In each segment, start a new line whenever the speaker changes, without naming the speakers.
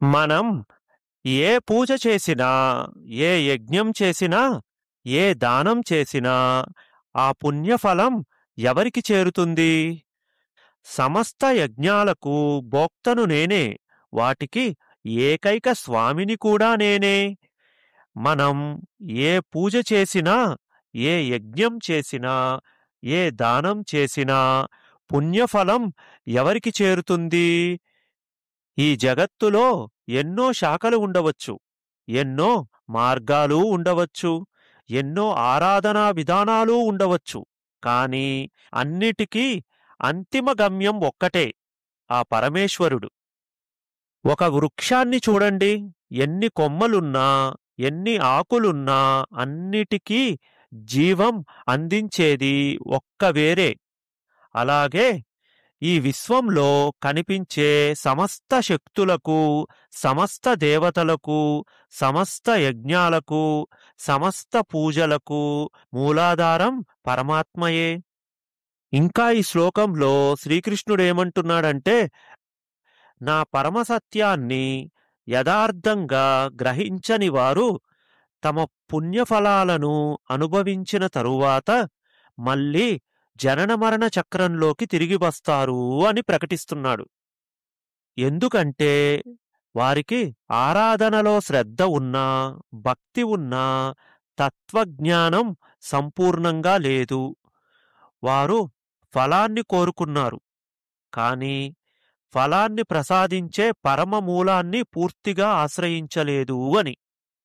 మనం ఏ పూజ చేసినా ఏ యజ్ఞం చేసినా ఏ దానం చేసినా ఆ పుణ్యఫలం ఎవరికి చేరుతుంది సమస్త యజ్ఞాలకు భోక్తను నేనే వాటికి ఏకైక స్వామిని కూడా నేనే మనం ఏ పూజ చేసినా ఏ యజ్ఞం చేసినా ఏ దానం చేసినా పుణ్యఫలం ఎవరికి చేరుతుంది ఈ జగత్తులో ఎన్నో శాఖలు ఉండవచ్చు ఎన్నో మార్గాలు ఉండవచ్చు ఎన్నో ఆరాధనా విధానాలు ఉండవచ్చు కాని అన్నిటికీ అంతిమ గమ్యం ఒక్కటే ఆ పరమేశ్వరుడు ఒక వృక్షాన్ని చూడండి ఎన్ని కొమ్మలున్నా ఎన్ని ఆకులున్నా అన్నిటికీ జీవం అందించేది ఒక్క వేరే అలాగే ఈ విశ్వంలో కనిపించే సమస్త శక్తులకు సమస్త దేవతలకు సమస్త యజ్ఞాలకు సమస్త పూజలకు మూలాధారం పరమాత్మయే ఇంకా ఈ శ్లోకంలో శ్రీకృష్ణుడేమంటున్నాడంటే నా పరమసత్యాన్ని యథార్థంగా గ్రహించని వారు తమ పుణ్యఫలాలను అనుభవించిన తరువాత మళ్ళీ జనన మరణ చక్రంలోకి తిరిగి వస్తారు అని ప్రకటిస్తున్నాడు ఎందుకంటే వారికి ఆరాధనలో శ్రద్ధ ఉన్నా భక్తి ఉన్నా తత్వజ్ఞానం సంపూర్ణంగా లేదు వారు ఫలాన్ని కోరుకున్నారు కాని ఫలాన్ని ప్రసాదించే పరమ మూలాన్ని పూర్తిగా ఆశ్రయించలేదు అని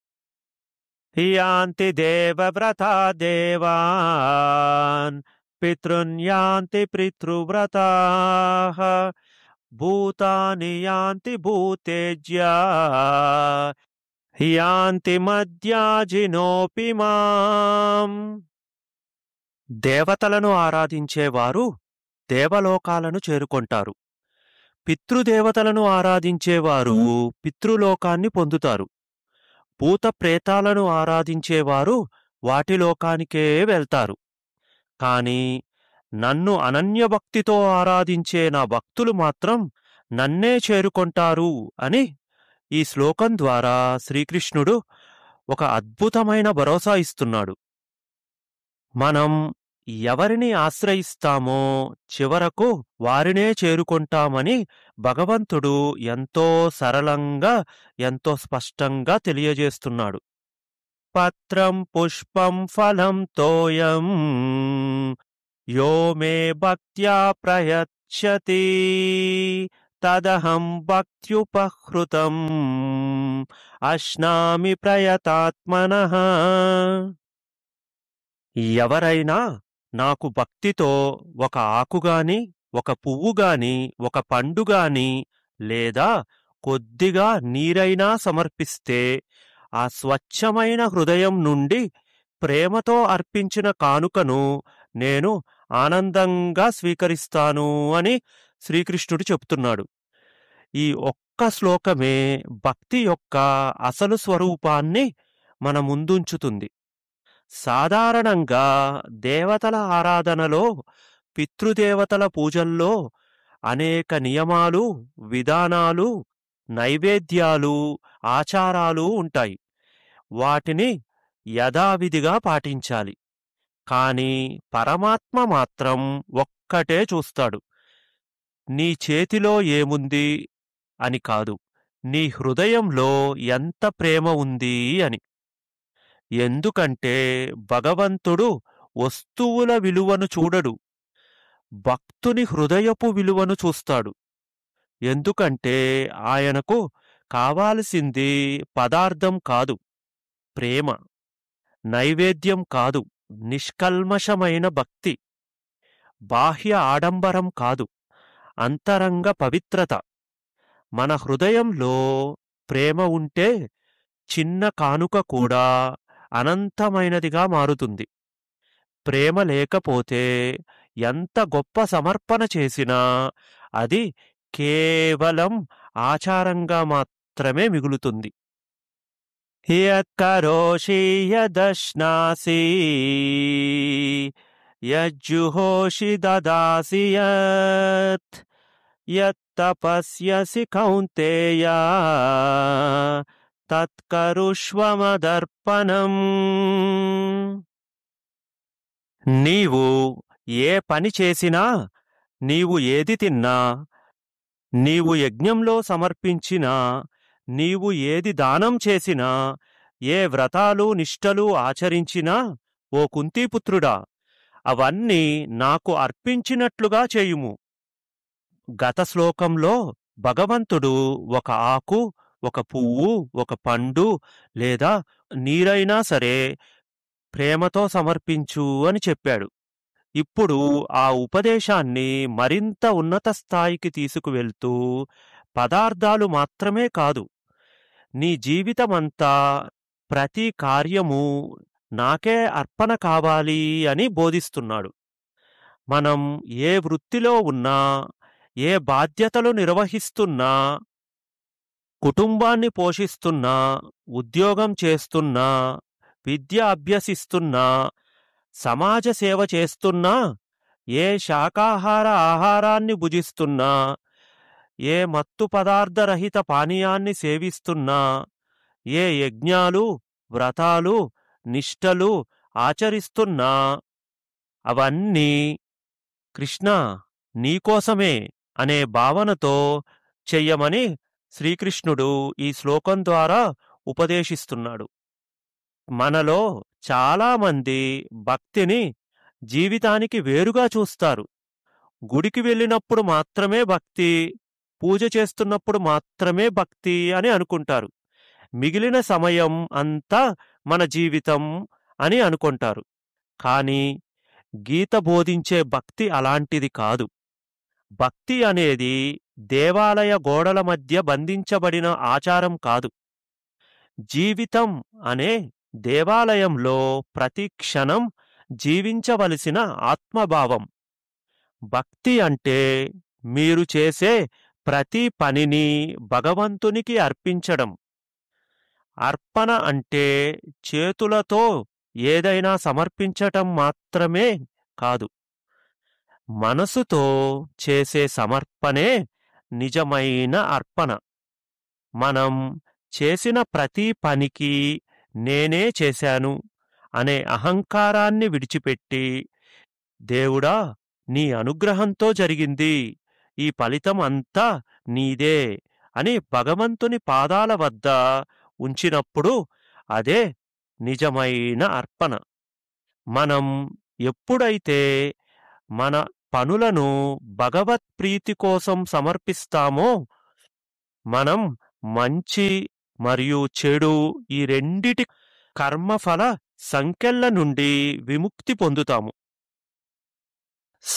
యాంతి దేవవ్రతా దేవాన్ పితృన్యాంతి పితృవ్రతా భూతాని యాంతి భూతేజ్యా యాంతి మధ్యాజినోపి మాం దేవతలను ఆరాధించేవారు దేవలోకాలను చేరుకొంటారు పితృదేవతలను ఆరాధించేవారు పితృలోకాన్ని పొందుతారు భూత ప్రేతాలను ఆరాధించేవారు వాటి లోకానికే వెళ్తారు కాని నన్ను అనన్యభక్తితో ఆరాధించే నా భక్తులు మాత్రం నన్నే చేరుకొంటారు అని ఈ శ్లోకం ద్వారా శ్రీకృష్ణుడు ఒక అద్భుతమైన భరోసా ఇస్తున్నాడు మనం ఎవరిని ఆశ్రయిస్తామో చివరకు వారినే చేరుకుంటామని భగవంతుడు ఎంతో సరళంగా ఎంతో స్పష్టంగా తెలియజేస్తున్నాడు పత్రం పుష్పం ఫలం తోయం యో మే భక్త్యా ప్రయచ్చతి తదహం భక్త్యుపహృతం అశ్నామి ప్రయతాత్మనః ఎవరైనా నాకు భక్తితో ఒక ఆకుగాని ఒక పువ్వుగాని ఒక పండుగాని లేదా కొద్దిగా నీరైనా సమర్పిస్తే ఆ స్వచ్ఛమైన హృదయం నుండి ప్రేమతో అర్పించిన కానుకను నేను ఆనందంగా స్వీకరిస్తాను అని శ్రీకృష్ణుడు చెప్తున్నాడు ఈ ఒక్క శ్లోకమే భక్తి యొక్క అసలు స్వరూపాన్ని మన ముందుంచుతుంది సాధారణంగా దేవతల ఆరాధనలో పితృదేవతల పూజల్లో అనేక నియమాలు విధానాలు నైవేద్యాలు ఆచారాలు ఉంటాయి వాటిని యథావిధిగా పాటించాలి కాని పరమాత్మ మాత్రం ఒక్కటే చూస్తాడు నీ చేతిలో ఏముంది అని కాదు నీ హృదయంలో ఎంత ప్రేమ ఉంది అని ఎందుకంటే భగవంతుడు వస్తువుల విలువను చూడడు భక్తుని హృదయపు విలువను చూస్తాడు ఎందుకంటే ఆయనకు కావాల్సింది పదార్థం కాదు ప్రేమ నైవేద్యం కాదు నిష్కల్మషమైన భక్తి బాహ్య ఆడంబరం కాదు అంతరంగ పవిత్రత మన హృదయంలో ప్రేమ ఉంటే చిన్న కానుక కూడా అనంతమైనదిగా మారుతుంది ప్రేమ లేకపోతే ఎంత గొప్ప సమర్పణ చేసినా అది కేవలం ఆచారంగా మాత్రమే మిగులుతుంది యత్కరోషి యదశ్నాసి యజ్జుహోషి దదాసి యత్ యత్ తపస్యసి కౌంతేయ తత్కరుష్వమదర్పణం నీవు ఏ పని చేసినా నీవు ఏది తిన్నా నీవు యజ్ఞంలో సమర్పించినా నీవు ఏది దానం చేసినా ఏ వ్రతాలు నిష్టలు ఆచరించినా ఓ కుంతీపుత్రుడా అవన్నీ నాకు అర్పించినట్లుగా చేయుము గత శ్లోకంలో భగవంతుడు ఒక ఆకు ఒక పువ్వు ఒక పండు లేదా నీరైనా సరే ప్రేమతో సమర్పించు అని చెప్పాడు ఇప్పుడు ఆ ఉపదేశాన్ని మరింత ఉన్నత స్థాయికి తీసుకువెళ్తూ పదార్థాలు మాత్రమే కాదు నీ జీవితమంతా ప్రతి కార్యము నాకే అర్పణ కావాలి అని బోధిస్తున్నాడు మనం ఏ వృత్తిలో ఉన్నా ఏ బాధ్యతలు నిర్వహిస్తున్నా కుటుంబాన్ని పోషిస్తున్నా ఉద్యోగం చేస్తున్నా విద్య అభ్యసిస్తున్నా సమాజ సేవ చేస్తున్నా ఏ శాకాహార ఆహారాన్ని భుజిస్తున్నా ఏ మత్తు పదార్థరహిత పానీయాన్ని సేవిస్తున్నా ఏ యజ్ఞాలు వ్రతాలు నిష్టలు ఆచరిస్తున్నా అవన్నీ కృష్ణ నీకోసమే అనే భావనతో చెయ్యమని శ్రీకృష్ణుడు ఈ శ్లోకం ద్వారా ఉపదేశిస్తున్నాడు మనలో చాలామంది భక్తిని జీవితానికి వేరుగా చూస్తారు గుడికి వెళ్ళినప్పుడు మాత్రమే భక్తి పూజ చేస్తున్నప్పుడు మాత్రమే భక్తి అని అనుకుంటారు మిగిలిన సమయం అంతా మన జీవితం అని అనుకుంటారు కానీ గీత బోధించే భక్తి అలాంటిది కాదు భక్తి అనేది దేవాలయ గోడల మధ్య బంధించబడిన ఆచారం కాదు జీవితం అనే దేవాలయంలో ప్రతి క్షణం జీవించవలసిన ఆత్మభావం భక్తి అంటే మీరు చేసే ప్రతి పనిని భగవంతునికి అర్పించడం అర్పణ అంటే చేతులతో ఏదైనా సమర్పించటం మాత్రమే కాదు మనసుతో చేసే సమర్పణే నిజమైన అర్పణ మనం చేసిన ప్రతి పనికి నేనే చేశాను అనే అహంకారాన్ని విడిచిపెట్టి దేవుడా నీ అనుగ్రహంతో జరిగింది ఈ ఫలితం అంతా నీదే అని భగవంతుని పాదాల వద్ద ఉంచినప్పుడు అదే నిజమైన అర్పణ మనం ఎప్పుడైతే మన పనులను భగవత్ ప్రీతి కోసం సమర్పిస్తామో మనం మంచి మరియు చెడు ఈ రెండిటి కర్మఫల సంకెళ్ళ నుండి విముక్తి పొందుతాము